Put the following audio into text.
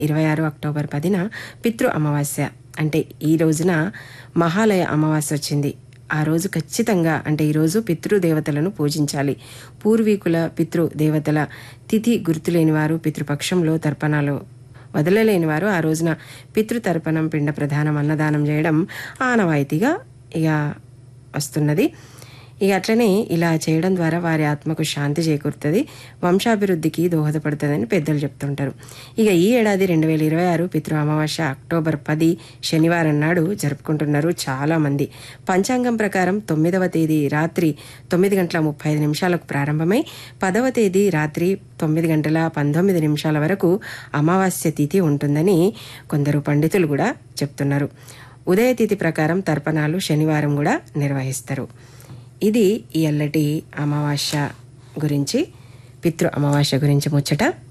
ఇరవై ఆరు అక్టోబర్ పదిన పితృ అమావాస్య అంటే ఈ రోజున మహాలయ అమావాస్య వచ్చింది ఆ రోజు ఖచ్చితంగా అంటే ఈరోజు పితృదేవతలను పూజించాలి పూర్వీకుల పితృ దేవతల తిథి గుర్తులేని వారు పితృపక్షంలో తర్పణాలు వదలలేని వారు ఆ రోజున పితృతర్పణం పిండ ప్రధానం అన్నదానం చేయడం ఆనవాయితీగా ఇక వస్తున్నది ఇక అట్లనే ఇలా చేయడం ద్వారా వారి ఆత్మకు శాంతి చేకూరుతుంది వంశాభివృద్ధికి దోహదపడుతుందని పెద్దలు చెప్తుంటారు ఇక ఈ ఏడాది రెండు వేల ఇరవై ఆరు పితృ అమావాస్య అక్టోబర్ పది శనివారం నాడు జరుపుకుంటున్నారు చాలామంది పంచాంగం ప్రకారం తొమ్మిదవ తేదీ రాత్రి తొమ్మిది గంటల ముప్పై ఐదు నిమిషాలకు ప్రారంభమై పదవ తేదీ రాత్రి తొమ్మిది గంటల పంతొమ్మిది నిమిషాల వరకు అమావాస్య తిథి ఉంటుందని కొందరు పండితులు కూడా చెప్తున్నారు ఉదయ తిథి ప్రకారం తర్పణాలు శనివారం కూడా నిర్వహిస్తారు ఇది ఈ అల్లటి అమావాస్య గురించి పితృ అమావాస్య గురించి ముచ్చట